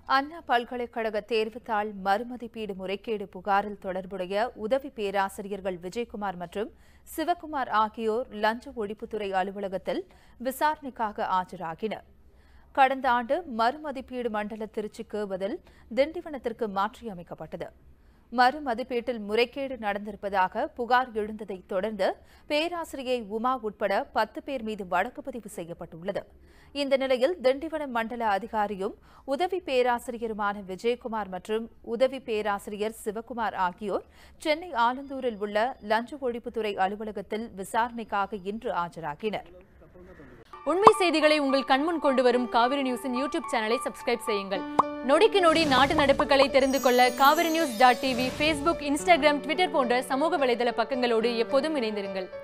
அண்ணா பல்கலைக்கழக தேர்வுத்தாள் மறுமதிப்பீடு முறைகேடு புகாரில் தொடர்புடைய உதவி பேராசிரியர்கள் விஜயகுமார் மற்றும் சிவகுமார் ஆகியோர் லஞ்ச ஒழிப்புத்துறை அலுவலகத்தில் விசாரணைக்காக ஆஜராகினர் கடந்த ஆண்டு மறுமதிப்பீடு மண்டல திருச்சிக்கு பதில் திண்டிவனத்திற்கு மாற்றியமைக்கப்பட்டது மறுமதிப்பீட்டில் முறைகேடு நடந்திருப்பதாக புகார் எழுந்ததைத் தொடர்ந்து பேராசிரியை உமா உட்பட பத்து பேர் மீது வழக்கு பதிவு செய்யப்பட்டுள்ளது இந்த நிலையில் திண்டிவனம் மண்டல அதிகாரியும் உதவி பேராசிரியருமான விஜயகுமார் மற்றும் உதவி பேராசிரியர் சிவகுமார் ஆகியோர் சென்னை ஆலந்தூரில் உள்ள லஞ்ச ஒழிப்புத்துறை அலுவலகத்தில் விசாரணைக்காக இன்று ஆஜராகினர் உண்மை செய்திகளை உங்கள் கண்முன் கொண்டு வரும் காவிரி நியூஸின் யூடியூப் சேனலை சப்ஸ்கிரைப் செய்யுங்கள் நொடிக்கு நொடி நாட்டு நடப்புகளை தெரிந்து கொள்ள Kaveri news dot TV Facebook Instagram Twitter போன்ற சமூக வலைதள பக்கங்களோடு எப்போதும் இணைந்திருங்கள்